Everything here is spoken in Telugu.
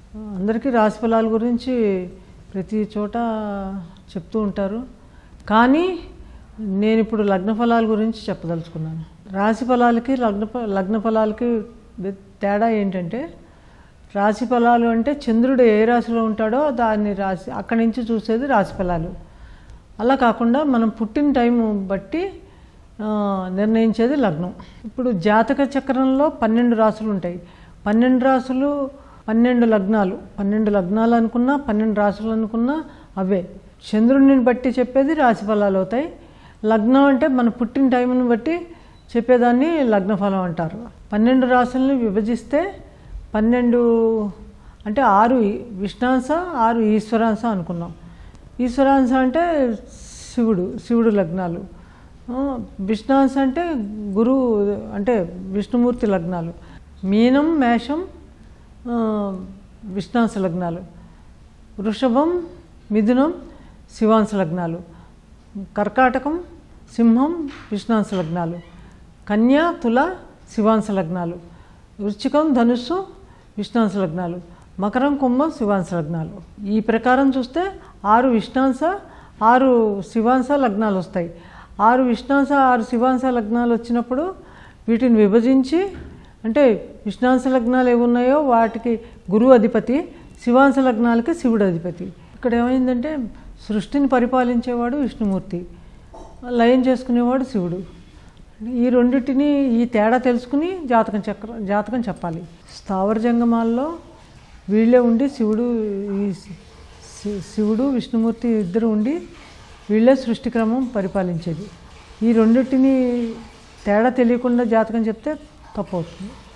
అందరికీ రాశి ఫలాల గురించి ప్రతి చోట చెప్తూ ఉంటారు కానీ నేను ఇప్పుడు లగ్న ఫలాల గురించి చెప్పదలుచుకున్నాను రాశి ఫలాలకి లగ్న ఫ- లగ్న ఫలాలకి వ్య- తేడా ఏంటంటే రాశి ఫలాలు అంటే చంద్రుడు ఏ రాశిలో ఉంటాడో దాన్ని రాశి అక్కడి నుంచి చూసేది రాశి ఫలాలు అలా కాకుండా మనం పుట్టిన టైం బట్టి ఆ, నిర్ణయించేది లగ్నం ఇప్పుడు జాతక చక్రంలో పన్నెండు రాసులు ఉంటాయి పన్నెండు రాసులు పన్నెండు లగ్నాలు పన్నెండు లగ్నాలు అనుకున్నా పన్నెండు రాసులు అనుకున్నా అవే చంద్రుడిని బట్టి చెప్పేది రాశి ఫలాలు అవుతాయి లగ్నం అంటే మన పుట్టిన టైంని బట్టి చెప్పేదాన్ని లగ్న ఫలం అంటారు పన్నెండు రాసుల్ని విభజిస్తే పన్నెండు అంటే ఆరు విష్ణాంశ ఆరు ఈశ్వరాంశ అనుకున్నాం ఈశ్వరాంశ అంటే శివుడు శివుడు లగ్నాలు ఆ, విష్ణాంశ అంటే గురువు అంటే విష్ణుమూర్తి లగ్నాలు మీనం మేషం ఆ, విష్ణాంశ లగ్నాలు వృషభం మిథునం శివాంశ లగ్నాలు కర్కాటకం సింహం విష్ణాంశ లగ్నాలు కన్యా తుల శివాంశ లగ్నాలు వృశ్చికం ధనుస్సు విష్ణాంశ లగ్నాలు మకరం కుంభం శివాంశ లగ్నాలు ఈ ప్రకారం చూస్తే ఆరు విష్ణాంశ ఆరు శివాంశ లగ్నాలు వస్తాయి ఆరు విష్ణాంశ ఆరు శివాంశ లగ్నాలు వచ్చినప్పుడు వీటిని విభజించి అంటే విష్ణాంశ లగ్నాలు ఏమున్నాయో వాటికి గురువు అధిపతి శివాంశ లగ్నాలకి శివుడు అధిపతి ఇక్కడ ఏమైందంటే సృష్టిని పరిపాలించేవాడు విష్ణుమూర్తి లయం చేసుకునేవాడు శివుడు ఈ రెండింటిని ఈ తేడా తెలుసుకుని జాతకం చక్ర జాతకం చెప్పాలి స్థావర జంగమాల్లో వీళ్ళే ఉండి శివుడు ఈ శి- శివుడు విష్ణుమూర్తి ఇద్దరు ఉండి వీళ్ళే సృష్టి క్రమం పరిపాలించేది ఈ రెండింటిని తేడా తెలియకుండా జాతకం చెప్తే తప్పు అవుతుంది